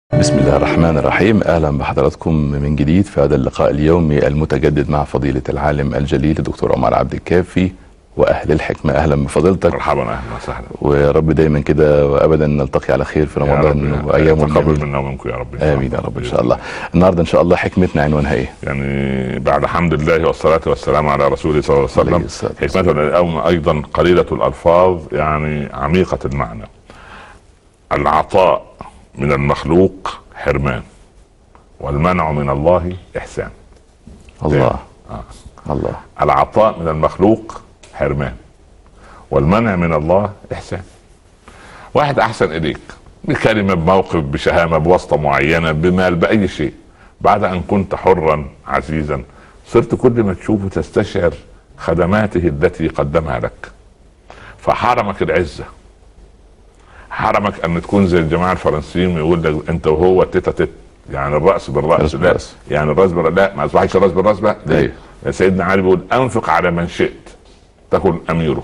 بسم الله الرحمن الرحيم اهلا بحضراتكم من جديد في هذا اللقاء اليومي المتجدد مع فضيله العالم الجليل الدكتور عمر عبد الكافي واهل الحكمه اهلا بفضيلتك مرحبا اهلا وسهلا ويا رب دايما كده وابدا نلتقي على خير في رمضان وايامه تقبل الجميلة. منا ومنكم يا رب امين يا رب ان شاء الله النهارده ان شاء الله حكمتنا عنوانها ايه يعني بعد حمد الله والصلاة والسلام على رسوله صلى الله عليه عليه وسلم الصلاة والسلام. حكمتنا اليوم أيضا قليلة الألفاظ يعني عميقة المعنى العطاء من المخلوق حرمان والمنع من الله إحسان الله آه. الله العطاء من المخلوق حرمان والمنع من الله إحسان واحد أحسن إليك بكلمة بموقف بشهامة بواسطة معينة بمال بأي شيء بعد أن كنت حرا عزيزا صرت كل ما تشوفه تستشعر خدماته التي قدمها لك فحرمك العزة حرمك أن تكون زي الجماعة الفرنسيين يقول لك أنت وهو تيتا تيت يعني الرأس بالرأس راس لا بالراس. يعني الرأس بالرأس لا ما أصبحش الرأس بالرأس بقى أيوه. ليه؟ سيدنا علي بيقول أنفق على من شئت تكن أميره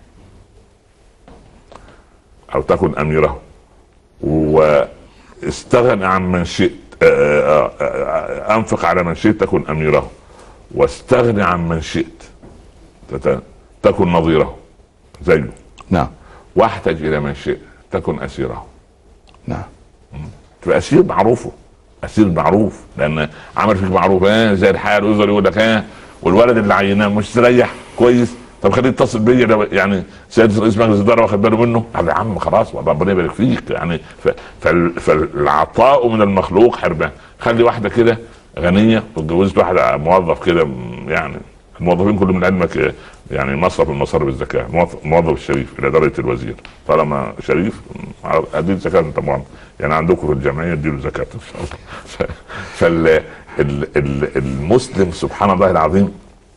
أو تكن أميره واستغن عن من شئت آه، آه، آه، انفق على من شئت تكن اميره واستغن عن من شئت تت- تكن نظيره زيه نعم واحتج الى من شئت تكن اسيره نعم تبقى اسير معروفه اسير معروف لان عمل فيك معروف ها زي الحال ويفضل يقول لك ها والولد اللي عيناه مش تريح كويس طب خليه يتصل بيا لو- يعني سيد رئيس مجلس الاداره واخد باله منه قال يا عم خلاص والله ربنا يبارك فيك يعني ف- فال- فالعطاء من المخلوق حرمان خلي واحده كده غنيه واتجوزت واحد موظف كده م- يعني الموظفين كلهم من علمك آه، يعني مصرف من مصارف الزكاه موظف- موظف الشريف الى درجه الوزير طالما شريف م- اديله زكاه انت موظف يعني عندكم في الجمعيه اديله زكاه ان شاء الله ف- فال ال- ال- المسلم سبحان الله العظيم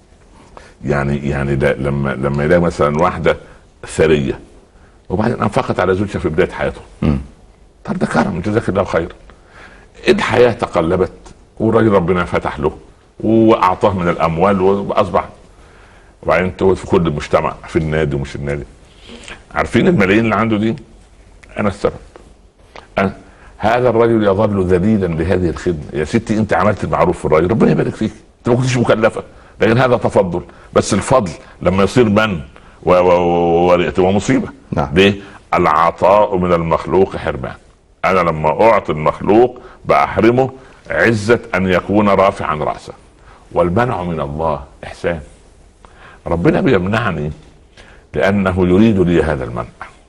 يعني يعني ده لما لما يلاقي مثلا واحده ثريه وبعدين انفقت على زوجها في بدايه حياته مم. طب ده كرم جزاك الله خيرا الحياه تقلبت والراجل ربنا فتح له واعطاه من الاموال واصبح وبعدين تقعد في كل المجتمع في النادي ومش النادي عارفين الملايين اللي عنده دي انا السبب أنا هذا الرجل يظل ذليلا لهذه الخدمه يا ستي انت عملت المعروف في الراجل ربنا يبارك فيك انت ما كنتش مكلفه لكن هذا تفضل بس الفضل لما يصير من و- و- و- و- تبقى مصيبه نعم. ليه؟ العطاء من المخلوق حرمان انا لما اعطي المخلوق باحرمه عزه ان يكون رافعا راسه والمنع من الله احسان ربنا بيمنعني لانه يريد لي هذا المنع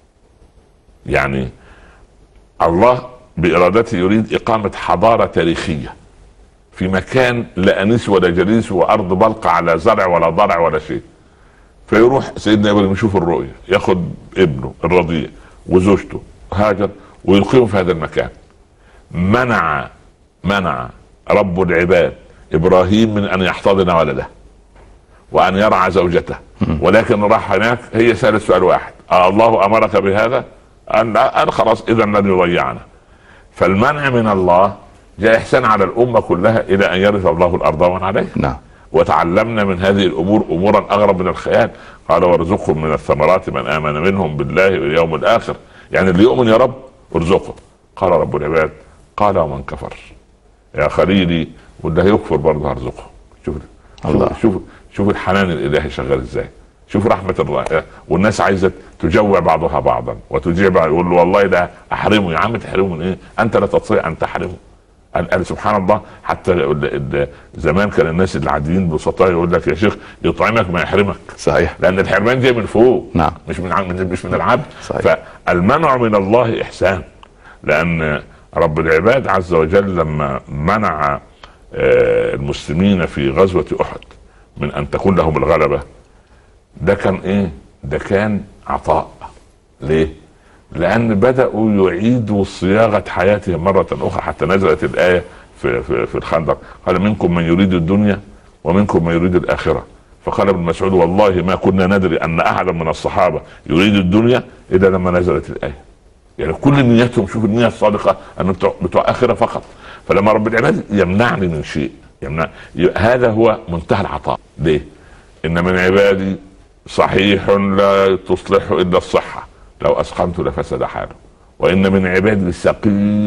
يعني الله بارادته يريد اقامه حضاره تاريخيه في مكان لا انيس ولا جليس وارض بلقى على زرع ولا ضرع ولا شيء فيروح سيدنا ابراهيم يشوف الرؤيه ياخد ابنه الرضيع وزوجته هاجر ويلقيهم في هذا المكان منع منع رب العباد ابراهيم من ان يحتضن ولده وان يرعى زوجته ولكن راح هناك هي سالت سؤال واحد آه الله امرك بهذا؟ قال لا قال خلاص اذا لن يضيعنا فالمنع من الله جاء احسان على الامه كلها الى ان يرث الله الارض ومن عليها نعم وتعلمنا من هذه الامور امورا اغرب من الخيال قال وارزقهم من الثمرات من امن منهم بالله واليوم الاخر يعني اللي يؤمن يا رب ارزقه قال رب العباد قال ومن كفر يا خليلي واللي هيكفر برضه هرزقه شوف الله. شوف شوف, شوف الحنان الالهي شغال ازاي شوف رحمة الله والناس عايزة تجوع بعضها بعضا وتجيع بعض يقول له والله ده أحرمه يا عم تحرمه من إيه؟ أنت لا تستطيع أن تحرمه قال قال سبحان الله حتى ال- ال- زمان كان الناس العاديين بسطاء يقول لك يا شيخ يطعمك ما يحرمك صحيح لان الحرمان جاي من فوق نعم. مش من عن- من- مش من العبد صحيح. فالمنع من الله احسان لان رب العباد عز وجل لما منع آه، المسلمين في غزوه احد من ان تكون لهم الغلبه ده كان ايه؟ ده كان عطاء ليه؟ لان بداوا يعيدوا صياغه حياتهم مره اخرى حتى نزلت الايه في في, في الخندق قال منكم من يريد الدنيا ومنكم من يريد الاخره فقال ابن مسعود والله ما كنا ندري ان احدا من الصحابه يريد الدنيا الا لما نزلت الايه يعني كل نيتهم شوف النيه الصادقه ان بتوع, بتوع اخره فقط فلما رب العباد يمنعني من شيء يمنع هذا هو منتهى العطاء ليه؟ ان من عبادي صحيح لا تصلحه الا الصحه لو اسقمت لفسد حاله وان من عبادي سقيم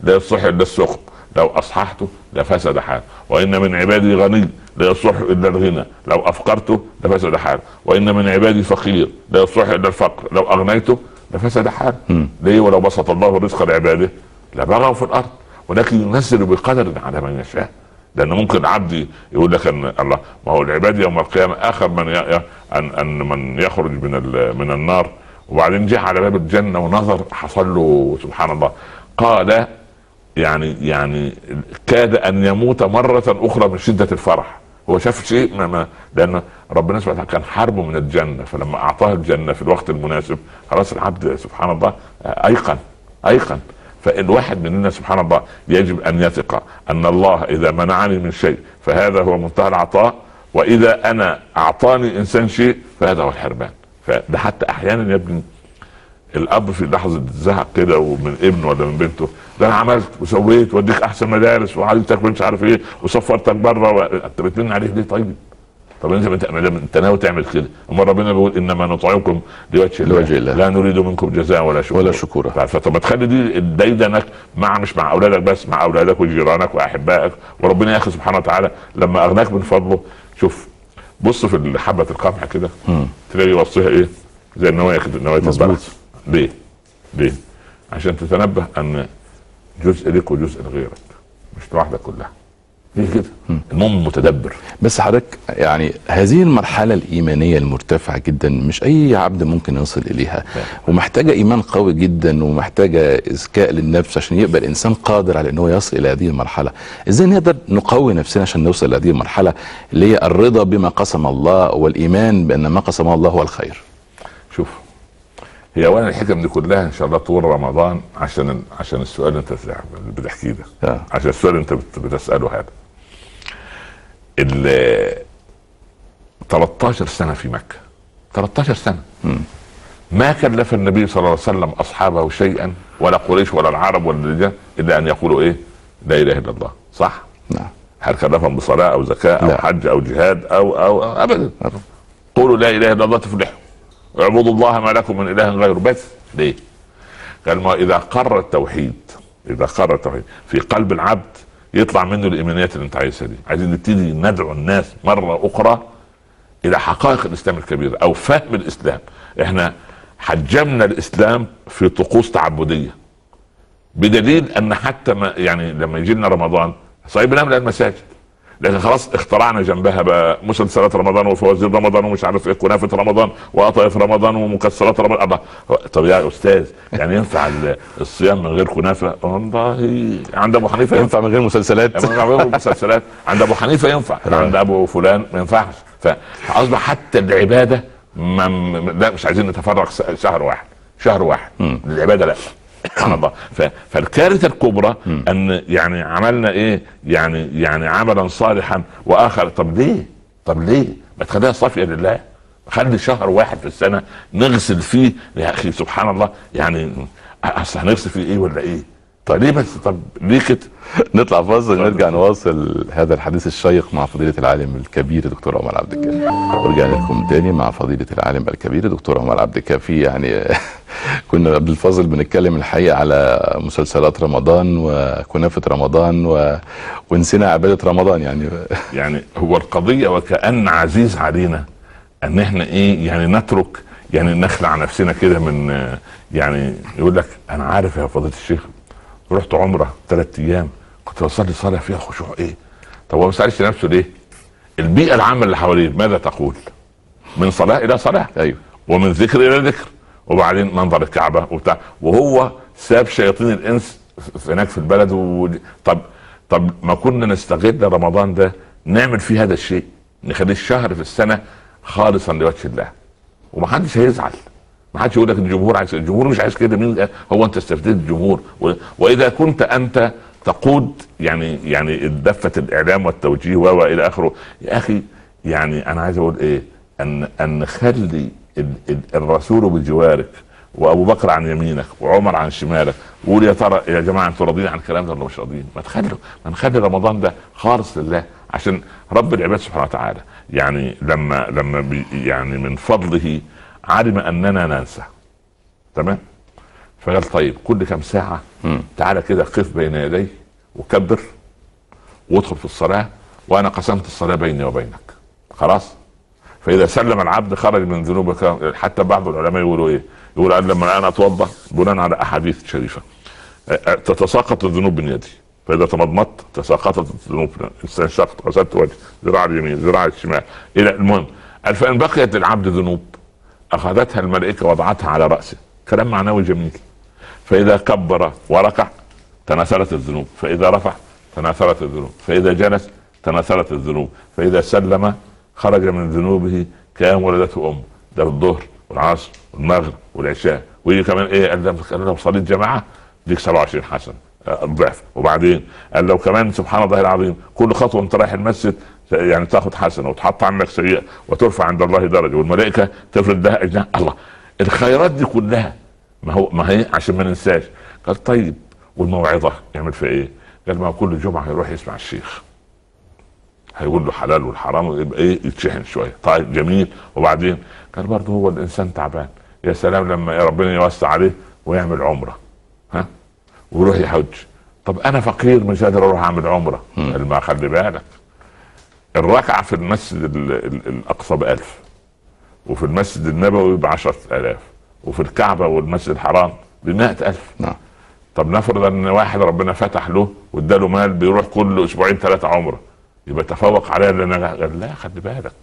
لا يصلح الا السخم لو اصححته لفسد حاله وان من عبادي غني لا يصلح الا الغنى لو افقرته لفسد حاله وان من عبادي فقير لا يصلح الا الفقر لو اغنيته لفسد حاله مم. ليه ولو بسط الله الرزق لعباده لبغوا في الارض ولكن ينزل بقدر على من يشاء لان ممكن العبد يقول لك ان الله ما هو العباد يوم القيامه اخر من ي... ي- ان ان من يخرج من ال... من النار وبعدين جه على باب الجنه ونظر حصل له سبحان الله قال يعني يعني كاد ان يموت مره اخرى من شده الفرح هو شاف شيء ما ما لان ربنا سبحانه وتعالى كان حربه من الجنه فلما اعطاه الجنه في الوقت المناسب خلاص العبد سبحان الله ايقن ايقن فالواحد مننا سبحان الله يجب ان يثق ان الله اذا منعني من شيء فهذا هو منتهى العطاء واذا انا اعطاني انسان شيء فهذا هو الحرمان فده حتى احيانا يا ابني الاب في لحظه زهق كده ومن ابنه ولا من بنته ده انا عملت وسويت واديك احسن مدارس وعلمتك مش عارف ايه وسفرتك بره و... انت بتمن عليه ليه طيب؟ طب انت انت انت ناوي تعمل كده اما ربنا بيقول انما نطعمكم لوجه الله, لوجه الله. لا نريد منكم جزاء ولا شكورا ولا شكورا. ف- فطب ما تخلي دي ديدنك مع مش مع اولادك بس مع اولادك وجيرانك واحبائك وربنا يا اخي سبحانه وتعالى لما اغناك من فضله شوف بص في حبه القمح كده مم. تلاقي وصيها ايه؟ زي النوايا كده نوايا مظبوط. البلح ليه؟ ليه؟ عشان تتنبه ان جزء لك وجزء لغيرك مش لوحدك كلها هي كده المهم متدبر بس حضرتك يعني هذه المرحلة الإيمانية المرتفعة جدا مش أي عبد ممكن يصل إليها ومحتاجة إيمان قوي جدا ومحتاجة إذكاء للنفس عشان يبقى الإنسان قادر على أنه يصل إلى هذه المرحلة إزاي نقدر نقوي نفسنا عشان نوصل لهذه المرحلة اللي هي الرضا بما قسم الله والإيمان بأن ما قسم الله هو الخير شوف هي اولا الحكم دي كلها ان شاء الله طول رمضان عشان عشان السؤال اللي انت بتحكيه ده آه. عشان السؤال اللي انت بت- بتساله هذا ال 13 سنه في مكه 13 سنه ما كلف النبي صلى الله عليه وسلم اصحابه شيئا ولا قريش ولا العرب ولا الرجال الا ان يقولوا ايه لا اله الا الله صح نعم هل كلفهم بصلاه او زكاه او لا. حج او جهاد او او, أو ابدا قولوا لا اله الا الله تفلحوا اعبدوا الله ما لكم من اله غيره بس ليه؟ قال ما اذا قر التوحيد اذا قر التوحيد في قلب العبد يطلع منه الايمانيات اللي انت عايزها دي عايزين نبتدي ندعو الناس مره اخرى الى حقائق الاسلام الكبيره او فهم الاسلام احنا حجمنا الاسلام في طقوس تعبديه بدليل ان حتى ما يعني لما يجي لنا رمضان صحيح بنملى المساجد لكن خلاص اخترعنا جنبها بقى مسلسلات رمضان وفوازير رمضان ومش عارف ايه كنافه رمضان وقطايف رمضان ومكسرات رمضان الله طب يا استاذ يعني ينفع ال- الصيام من غير كنافه؟ والله عند ابو حنيفه ينفع ينفع من غير مسلسلات ينفع من غير مسلسلات عند ابو حنيفه ينفع عند ابو فلان ما ينفعش فاصبح حتى العباده ما م- لا مش عايزين نتفرغ س- شهر واحد شهر واحد العباده لا سبحان الله ف- فالكارثه الكبرى ان يعني عملنا ايه يعني يعني عملا صالحا واخر طب ليه طب ليه ما تخليها صافيه لله خلي شهر واحد في السنه نغسل فيه يا اخي سبحان الله يعني اصل هنغسل فيه ايه ولا ايه طب ليه بس طب ليه كده نطلع فاصل نرجع نواصل هذا الحديث الشيق مع فضيلة العالم الكبير دكتور عمر عبد الكافي ورجعنا لكم تاني مع فضيلة العالم الكبير دكتور عمر عبد الكافي يعني كنا قبل الفاصل بنتكلم الحقيقة على مسلسلات رمضان وكنافة رمضان و... ونسينا عبادة رمضان يعني يعني هو القضيه وكان عزيز علينا ان احنا ايه يعني نترك يعني نخلع نفسنا كده من آه، يعني يقول لك انا عارف يا فضيله الشيخ رحت عمره ثلاث ايام كنت بصلي صلاه فيها خشوع ايه طب هو ما سالش نفسه ليه البيئه العامه اللي حواليه ماذا تقول من صلاه الى صلاه ايوه ومن ذكر الى ذكر وبعدين منظر الكعبه وبتاع وهو ساب شياطين الانس في- هناك في البلد و... طب طب ما كنا نستغل رمضان ده نعمل فيه هذا الشيء نخليه الشهر في السنه خالصا لوجه الله ومحدش هيزعل ما حدش يقول لك الجمهور عايز الجمهور مش عايز كده مين هو انت استفدت الجمهور و... واذا كنت انت تقود يعني يعني دفه الاعلام والتوجيه و و الى اخره يا اخي يعني انا عايز اقول ايه ان ان نخلي ال... ال... الرسول بجوارك وابو بكر عن يمينك وعمر عن شمالك وقول يا ترى يا جماعه انتوا راضيين عن الكلام ده ولا مش راضيين؟ ما تخلوا ما نخلي رمضان ده خالص لله عشان رب العباد سبحانه وتعالى يعني لما لما بي يعني من فضله علم اننا ننسى تمام فقال طيب كل كم ساعه مم. تعالى كده قف بين يدي وكبر وادخل في الصلاه وانا قسمت الصلاه بيني وبينك خلاص فاذا سلم العبد خرج من ذنوبه كما- حتى بعض العلماء يقولوا ايه يقول أنا لما انا اتوضا بناء على احاديث شريفه أ- أ- تتساقط الذنوب من يدي فاذا تمضمضت تساقطت الذنوب استنشقت غسلت وجهي ذراع اليمين ذراع الشمال الى المهم قال فان بقيت للعبد ذنوب اخذتها الملائكه وضعتها على راسه كلام معنوي جميل فاذا كبر وركع تناثرت الذنوب فاذا رفع تناثرت الذنوب فاذا جلس تناثرت الذنوب فاذا سلم خرج من ذنوبه كام ولدته امه ده الظهر والعصر والمغرب والعشاء ويجي كمان ايه قال لو- قال لو صليت جماعه ديك 27 حسنه آه، الضعف وبعدين قال لو كمان سبحان الله العظيم كل خطوه انت رايح المسجد يعني تاخذ حسنه وتحط عنك سيئه وترفع عند الله درجه والملائكه تفرد لها اجنحه الله الخيرات دي كلها ما هو ما هي عشان ما ننساش قال طيب والموعظه يعمل في ايه؟ قال ما هو كل جمعه يروح يسمع الشيخ هيقول له حلال والحرام يبقى ايه يتشحن شويه طيب جميل وبعدين قال برضه هو الانسان تعبان يا سلام لما يا ربنا يوسع عليه ويعمل عمره ها ويروح يحج طب انا فقير مش قادر اروح اعمل عمره قال ما خلي بالك الركعه في المسجد ال- ال- الاقصى بألف وفي المسجد النبوي بعشرة آلاف وفي الكعبة والمسجد الحرام بمائة ألف نعم طب نفرض ان واحد ربنا فتح له واداله مال بيروح كل اسبوعين ثلاثة عمره يبقى تفوق عليا لان أنا- قال لا خلي بالك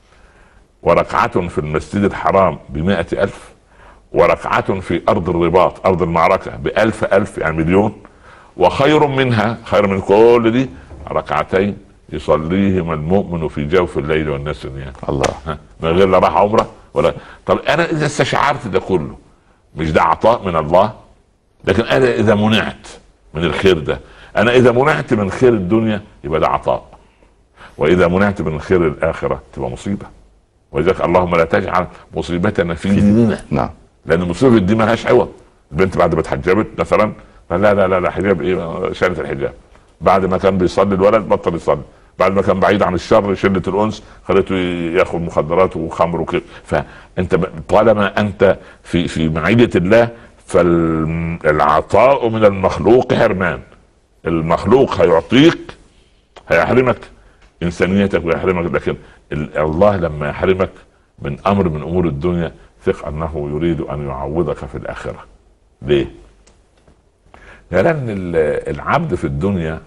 وركعة في المسجد الحرام بمائة ألف وركعة في أرض الرباط أرض المعركة بألف ألف يعني مليون وخير منها خير من كل دي ركعتين يصليهما المؤمن في جوف الليل والناس نيام الله ها، من غير لا راح عمره ولا طب انا اذا استشعرت ده كله مش ده عطاء من الله لكن انا اذا منعت من الخير ده انا اذا منعت من خير الدنيا يبقى ده عطاء واذا منعت من خير الاخره تبقى مصيبه ولذلك اللهم لا تجعل مصيبتنا في ديننا نعم لان مصيبه دي مالهاش عوض البنت بعد ما اتحجبت مثلا قال لا لا لا لا حجاب ايه شالت الحجاب بعد ما كان بيصلي الولد بطل يصلي بعد ما كان بعيد عن الشر شله الانس خليته ياخذ مخدرات وخمر وكده فانت ب- طالما انت في في معيه الله فالعطاء من المخلوق حرمان المخلوق هيعطيك هيحرمك انسانيتك ويحرمك لكن ال- الله لما يحرمك من امر من امور الدنيا ثق انه يريد ان يعوضك في الاخره ليه؟ لان ال- العبد في الدنيا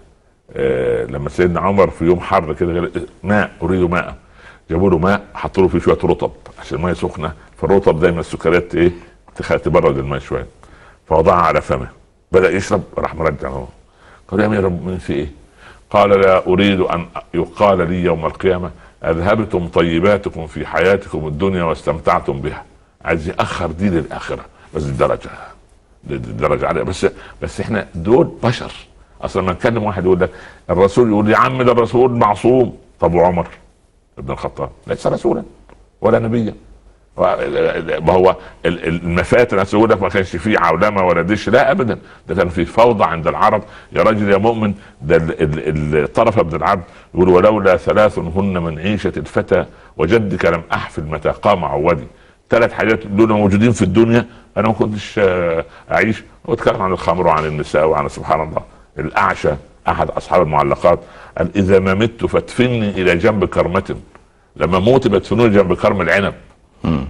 آه، لما سيدنا عمر في يوم حر كده قال ماء اريد ماء جابوا له ماء حطوا له فيه شويه رطب عشان الميه سخنه فالرطب دايما السكريات ايه تخ- تبرد الماء شويه فوضعها على فمه بدا يشرب راح مرجع هو قال يا امير المؤمنين في ايه؟ قال لا اريد ان يقال لي يوم القيامه اذهبتم طيباتكم في حياتكم الدنيا واستمتعتم بها عايز ياخر دي للاخره بس دي درجه دي دي درجه عاليه بس بس احنا دول بشر اصلا لما نتكلم واحد يقول لك الرسول يقول يا عم ده الرسول معصوم طب وعمر ابن الخطاب ليس رسولا ولا نبيا و- ما هو ال- ال- المفاتن الناس يقول لك ما كانش فيه عولمه ولا دش لا ابدا ده كان في فوضى عند العرب يا راجل يا مؤمن ده ال- ال- ال- طرف ابن العبد يقول ولولا ثلاث هن من عيشه الفتى وجدك لم احفل متى قام عودي ثلاث حاجات دول موجودين في الدنيا انا ما كنتش آه، اعيش واتكلم عن الخمر وعن النساء وعن سبحان الله الاعشى احد اصحاب المعلقات قال اذا ما مت فادفني الى جنب كرمه لما موت بدفنوني جنب كرم العنب مم.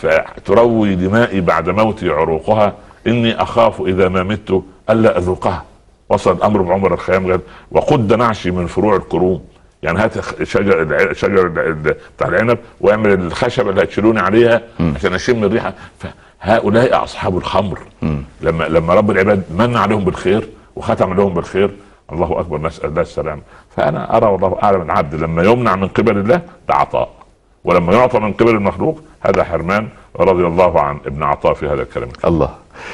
فتروي دمائي بعد موتي عروقها اني اخاف اذا ما مت الا اذوقها وصل الامر بعمر الخيام قال وقد نعشي من فروع الكروم يعني هات خ- شجر الع- شجر ال- ال- بتاع العنب واعمل الخشبه اللي هتشيلوني عليها عشان اشم الريحه فهؤلاء اصحاب الخمر مم. لما لما رب العباد من عليهم بالخير وختم لهم بالخير الله اكبر نسال الله السلامه فانا ارى والله اعلم العبد لما يمنع من قبل الله ده عطاء ولما يعطى من قبل المخلوق هذا حرمان رضي الله عن ابن عطاء في هذا الكلام الله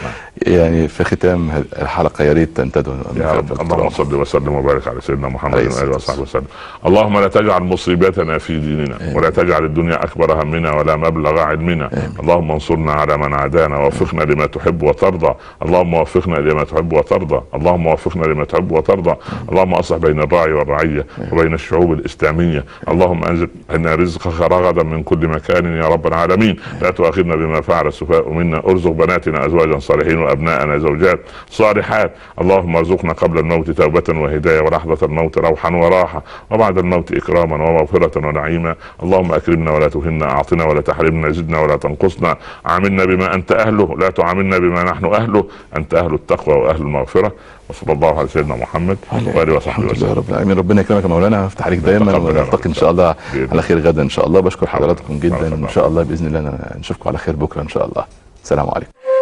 يعني في ختام هذه الحلقه يا ريت تنتدوا يا رب اللهم صل وسلم وبارك على سيدنا محمد عليه واله الصلاة وصحبه وسلم اللهم لا تجعل مصيبتنا في ديننا ولا تجعل الدنيا اكبر همنا ولا مبلغ علمنا اللهم انصرنا على من عادانا ووفقنا لما تحب وترضى اللهم وفقنا لما تحب وترضى اللهم وفقنا لما تحب وترضى اللهم اصلح بين الراعي والرعيه وبين الشعوب الاسلاميه اللهم انزل لنا رزقك رغدا من كل مكان يا رب العالمين لا تؤاخذنا تؤاخذنا بما فعل السفهاء منا ارزق بناتنا ازواجا صالحين وابناءنا زوجات صالحات اللهم ارزقنا قبل الموت توبه وهدايه ولحظه الموت روحا وراحه وبعد الموت اكراما ومغفره ونعيما اللهم اكرمنا ولا تهنا اعطنا ولا تحرمنا زدنا ولا تنقصنا عاملنا بما انت اهله لا تعاملنا بما نحن اهله انت اهل التقوى واهل المغفره وصلى الله على سيدنا محمد واله وصحبه الحمد لله وسلم رب العالمين ربنا يكرمك يا مولانا افتح عليك دايما تقبل يا رب. ونلتقي ان شاء الله بإذن على خير غدا ان شاء الله بشكر حضراتكم جدا بارك الله. ان شاء الله باذن الله نشوفكم على خير بكره ان شاء الله السلام عليكم